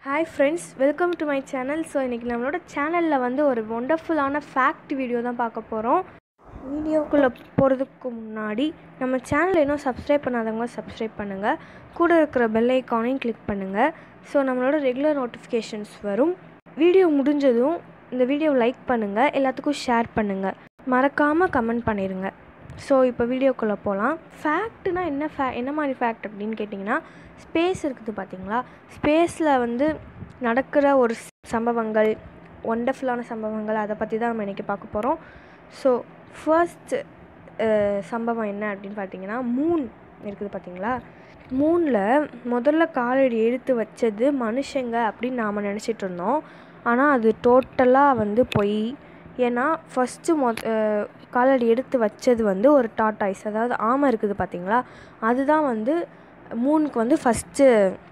hi friends welcome to my channel so இன்றைக்கி நம்மளோட சேனலில் வந்து ஒரு ஒண்டர்ஃபுல்லான ஃபேக்ட் வீடியோ தான் பார்க்க போகிறோம் வீடியோக்குள்ளே போகிறதுக்கு முன்னாடி நம்ம சேனலை இன்னும் சப்ஸ்கிரைப் பண்ணாதவங்க சப்ஸ்கிரைப் பண்ணுங்கள் கூட இருக்கிற பெல் ஐக்கானையும் கிளிக் பண்ணுங்கள் ஸோ நம்மளோட ரெகுலர் நோட்டிஃபிகேஷன்ஸ் வரும் வீடியோ முடிஞ்சதும் இந்த வீடியோ லைக் பண்ணுங்கள் எல்லாத்துக்கும் ஷேர் பண்ணுங்கள் மறக்காமல் கமெண்ட் பண்ணிடுங்க ஸோ இப்போ வீடியோக்குள்ளே போகலாம் ஃபேக்ட்னா என்ன ஃபே என்ன மாதிரி ஃபேக்ட் அப்படின்னு கேட்டிங்கன்னா ஸ்பேஸ் இருக்குது பார்த்தீங்களா ஸ்பேஸில் வந்து நடக்கிற ஒரு சம்பவங்கள் ஒண்டர்ஃபுல்லான சம்பவங்கள் அதை பற்றி தான் நம்ம இன்றைக்கி பார்க்க போகிறோம் ஸோ ஃபர்ஸ்ட் சம்பவம் என்ன அப்படின்னு பார்த்தீங்கன்னா மூன் இருக்குது பார்த்தீங்களா மூனில் முதல்ல காலடி எடுத்து வச்சது மனுஷங்க அப்படின்னு நாம் நினச்சிட்டு இருந்தோம் ஆனால் அது டோட்டலாக வந்து பொய் ஏன்னா ஃபஸ்ட்டு மொ காலடி எடுத்து வச்சது வந்து ஒரு டாட்டாய்ஸ் அதாவது ஆமை இருக்குது பார்த்தீங்களா அதுதான் வந்து மூணுக்கு வந்து ஃபஸ்ட்டு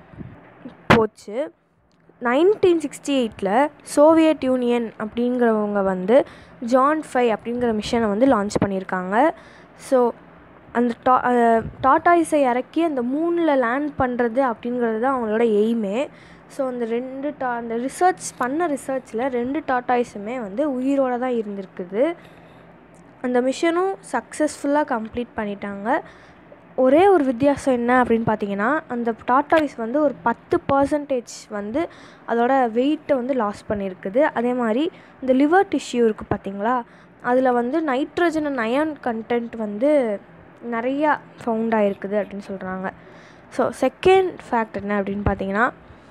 போச்சு நைன்டீன் சிக்ஸ்டி எயிட்டில் சோவியட் யூனியன் அப்படிங்கிறவங்க வந்து ஜான் ஃபை அப்படிங்கிற மிஷனை வந்து லான்ச் பண்ணியிருக்காங்க ஸோ அந்த டா டாட்டாய்ஸை இறக்கி அந்த மூணில் லேண்ட் பண்ணுறது அப்படிங்கிறது தான் அவங்களோட எய்மே ஸோ அந்த ரெண்டு டா அந்த ரிசர்ச் பண்ண ரிசர்ச்சில் ரெண்டு டாட்டாய்ஸுமே வந்து உயிரோடு தான் இருந்திருக்குது அந்த மிஷனும் சக்ஸஸ்ஃபுல்லாக கம்ப்ளீட் பண்ணிட்டாங்க ஒரே ஒரு வித்தியாசம் என்ன அப்படின்னு பார்த்தீங்கன்னா அந்த டாட்டாய்ஸ் வந்து ஒரு பத்து பர்சன்டேஜ் வந்து அதோட வெயிட்டை வந்து லாஸ் பண்ணியிருக்குது அதே மாதிரி இந்த லிவர் டிஷ்யூ இருக்குது பார்த்தீங்களா அதில் வந்து நைட்ரஜன் அண்ட் அயன் கண்டென்ட் வந்து நிறையா ஃபவுண்ட் ஆகிருக்குது அப்படின்னு சொல்கிறாங்க ஸோ செகண்ட் ஃபேக்ட் என்ன அப்படின்னு பார்த்தீங்கன்னா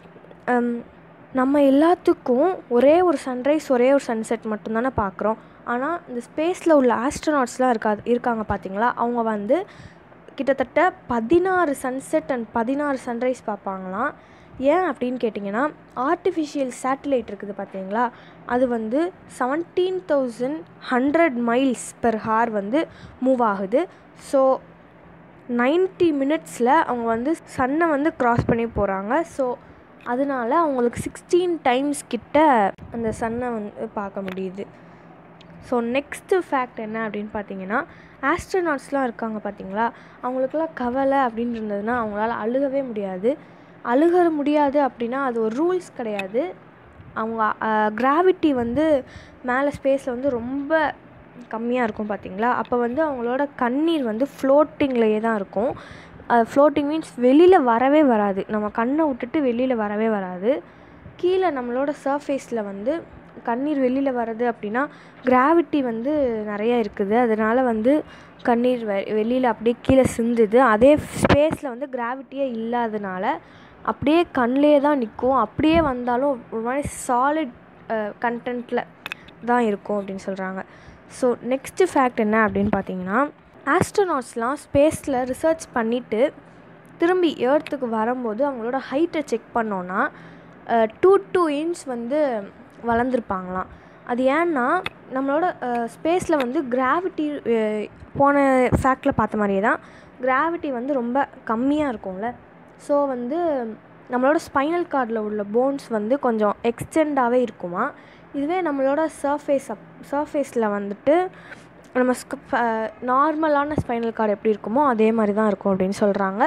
நம்ம எல்லாத்துக்கும் ஒரே ஒரு சன்ரைஸ் ஒரே ஒரு சன்செட் மட்டும்தானே பார்க்குறோம் ஆனால் இந்த ஸ்பேஸில் உள்ள ஆஸ்ட்ரோனாட்ஸ்லாம் இருக்காது இருக்காங்க பார்த்தீங்களா அவங்க வந்து கிட்டத்தட்ட பதினாறு சன்செட் அண்ட் பதினாறு சன்ரைஸ் பார்ப்பாங்களாம் ஏன் அப்படின்னு கேட்டிங்கன்னா ஆர்டிஃபிஷியல் சேட்டிலைட் இருக்குது பார்த்தீங்களா அது வந்து seventeen thousand hundred miles per hour வந்து மூவ் ஆகுது ஸோ நைன்ட்டி மினிட்ஸில் அவங்க வந்து சன்னை வந்து க்ராஸ் பண்ணி போகிறாங்க ஸோ அதனால அவங்களுக்கு சிக்ஸ்டீன் டைம்ஸ் கிட்ட அந்த சன்னை வந்து பார்க்க முடியுது ஸோ நெக்ஸ்ட்டு ஃபேக்ட் என்ன அப்படின்னு பார்த்தீங்கன்னா ஆஸ்ட்ரோனாட்ஸ்லாம் இருக்காங்க பார்த்தீங்களா அவங்களுக்குலாம் கவலை அப்படின்னு இருந்ததுன்னா அவங்களால அழுகவே முடியாது அழுக முடியாது அப்படின்னா அது ஒரு ரூல்ஸ் கிடையாது அவங்க கிராவிட்டி வந்து மேலே ஸ்பேஸில் வந்து ரொம்ப கம்மியாக இருக்கும் பார்த்தீங்களா அப்போ வந்து அவங்களோட கண்ணீர் வந்து ஃப்ளோட்டிங்லேயே தான் இருக்கும் ஃப்ளோட்டிங் மீன்ஸ் வெளியில் வரவே வராது நம்ம கண்ணை விட்டுட்டு வெளியில் வரவே வராது கீழே நம்மளோட சர்ஃபேஸில் வந்து கண்ணீர் வெளியில் வர்றது அப்படின்னா கிராவிட்டி வந்து நிறையா இருக்குது அதனால் வந்து கண்ணீர் வெ வெளியில் அப்படியே கீழே சிந்துது அதே ஸ்பேஸில் வந்து கிராவிட்டியே இல்லாதனால அப்படியே கண்ணிலே தான் நிற்கும் அப்படியே வந்தாலும் ஒரு மாதிரி சாலிட் கண்டென்ட்டில் தான் இருக்கும் அப்படின்னு சொல்கிறாங்க ஸோ நெக்ஸ்ட்டு ஃபேக்ட் என்ன அப்படின்னு பார்த்தீங்கன்னா ஆஸ்ட்ரோனாட்ஸ்லாம் ஸ்பேஸில் ரிசர்ச் பண்ணிவிட்டு திரும்பி ஏர்த்துக்கு வரும்போது அவங்களோட ஹைட்டை செக் பண்ணோன்னா டூ டூ இன்ச் வந்து வளர்ந்துருப்பாங்களாம் அது ஏன்னா நம்மளோட ஸ்பேஸில் வந்து கிராவிட்டி போன ஃபேக்டில் பார்த்த மாதிரியே தான் கிராவிட்டி வந்து ரொம்ப கம்மியாக இருக்கும்ல ஸோ வந்து நம்மளோட ஸ்பைனல் கார்டில் உள்ள போன்ஸ் வந்து கொஞ்சம் எக்ஸ்டெண்டாகவே இருக்குமா இதுவே நம்மளோட சர்ஃபேஸ் அப் சர்ஃபேஸில் வந்துட்டு நம்ம நார்மலான ஸ்பைனல் கார்டு எப்படி இருக்குமோ அதே மாதிரி தான் இருக்கும் அப்படின்னு சொல்கிறாங்க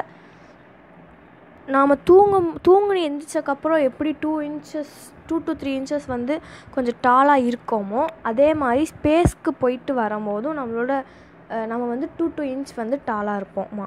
நாம் தூங்கும் தூங்குனி எந்திரிச்சக்கப்புறம் எப்படி two inches two to three inches வந்து கொஞ்சம் டாலாக இருக்கோமோ அதே மாதிரி ஸ்பேஸ்க்கு போயிட்டு வரும்போதும் நம்மளோட நம்ம வந்து டூ டூ இன்ச் வந்து டாலாக இருப்போம்மா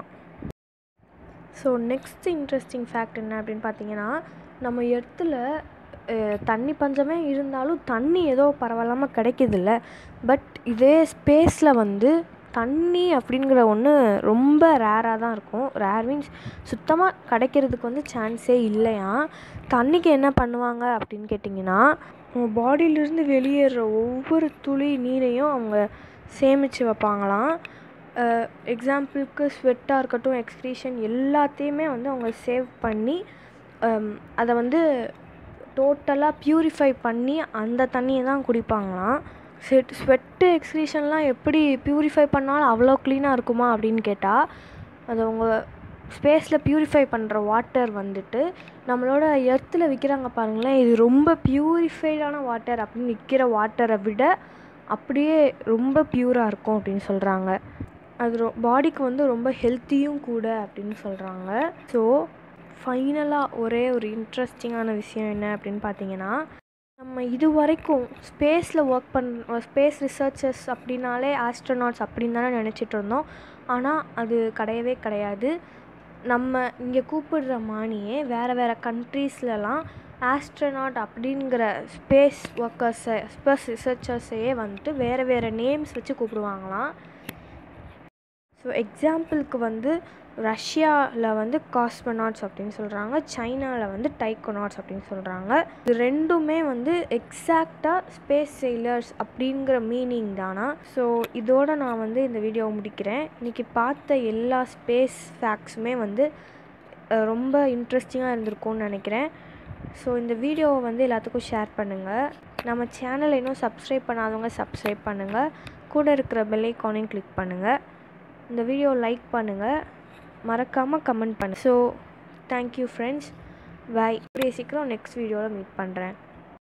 ஸோ நெக்ஸ்ட் இன்ட்ரெஸ்டிங் ஃபேக்ட் என்ன அப்படின்னு பார்த்தீங்கன்னா நம்ம இடத்துல தண்ணி பஞ்சமே இருந்தாலும் தண்ணி ஏதோ பரவாயில்லாமல் கிடைக்கிதில்ல பட் இதே ஸ்பேஸில் வந்து தண்ணி அப்படிங்கிற ஒன்று ரொம்ப ரேராக தான் இருக்கும் ரேர் மீன்ஸ் சுத்தமாக கிடைக்கிறதுக்கு வந்து சான்ஸே இல்லையா தண்ணிக்கு என்ன பண்ணுவாங்க அப்படின்னு கேட்டிங்கன்னா அவங்க பாடியிலேருந்து வெளியேற ஒவ்வொரு துளி நீரையும் அவங்க சேமித்து வைப்பாங்களாம் எக்ஸாம்பிளுக்கு ஸ்வெட்டாக இருக்கட்டும் எக்ஸ்க்ரீஷன் எல்லாத்தையுமே வந்து அவங்க சேவ் பண்ணி அதை வந்து டோட்டலாக ப்யூரிஃபை பண்ணி அந்த தண்ணியை தான் குடிப்பாங்களாம் ஸ்வெட் ஸ்வெட்டு எக்ஸ்க்ரீஷன்லாம் எப்படி ப்யூரிஃபை பண்ணாலும் அவ்வளோ க்ளீனாக இருக்குமா அப்படின்னு கேட்டால் அது அவங்க ஸ்பேஸில் ப்யூரிஃபை பண்ணுற வாட்டர் வந்துட்டு நம்மளோட எர்த்தில் விற்கிறாங்க பாருங்களேன் இது ரொம்ப ப்யூரிஃபைடான வாட்டர் அப்படின்னு விற்கிற வாட்டரை விட அப்படியே ரொம்ப ப்யூராக இருக்கும் அப்படின்னு சொல்கிறாங்க அது ரொ பாடிக்கு வந்து ரொம்ப ஹெல்த்தியும் கூட அப்படின்னு சொல்கிறாங்க ஸோ ஃபைனலாக ஒரே ஒரு இன்ட்ரெஸ்டிங்கான விஷயம் என்ன அப்படின்னு பார்த்தீங்கன்னா நம்ம இது வரைக்கும் ஸ்பேஸில் ஒர்க் பண் ஸ்பேஸ் ரிசர்ச்சர்ஸ் அப்படின்னாலே ஆஸ்ட்ரோநாட்ஸ் அப்படின்னு தானே நினச்சிட்டு இருந்தோம் ஆனால் அது கிடையவே கிடையாது நம்ம இங்கே கூப்பிடுற மானியே வேறு வேறு கண்ட்ரீஸ்லலாம் ஆஸ்ட்ரோநாட் அப்படிங்கிற ஸ்பேஸ் ஒர்க்கர்ஸை ஸ்பேஸ் ரிசர்ச்சர்ஸையே வந்துட்டு வேறு வேறு நேம்ஸ் வச்சு கூப்பிடுவாங்களாம் ஸோ எக்ஸாம்பிளுக்கு வந்து ரஷ்யாவில் வந்து காஸ்மனாட்ஸ் அப்படின்னு சொல்கிறாங்க சைனாவில் வந்து டைக்கோனாட்ஸ் அப்படின்னு சொல்கிறாங்க இது ரெண்டுமே வந்து எக்ஸாக்டாக ஸ்பேஸ் செயிலர்ஸ் அப்படிங்கிற மீனிங் தானா ஸோ இதோட நான் வந்து இந்த வீடியோவை முடிக்கிறேன் இன்றைக்கி பார்த்த எல்லா ஸ்பேஸ் ஃபேக்ட்ஸுமே வந்து அஹ், ரொம்ப இன்ட்ரெஸ்டிங்காக இருந்திருக்கும்னு நினைக்கிறேன் ஸோ இந்த வீடியோவை வந்து எல்லாத்துக்கும் ஷேர் பண்ணுங்கள் நம்ம சேனலை இன்னும் சப்ஸ்கிரைப் பண்ணாதவங்க சப்ஸ்கிரைப் பண்ணுங்கள் கூட இருக்கிற பெல் ஐக்கானையும் கிளிக் பண்ணுங்கள் இந்த வீடியோ லைக் பண்ணுங்கள் மறக்காமல் கமெண்ட் பண்ணு ஸோ தேங்க்யூ ஃப்ரெண்ட்ஸ் பாய் கூடிய சீக்கிரம் நெக்ஸ்ட் வீடியோவில் மீட் பண்ணுறேன்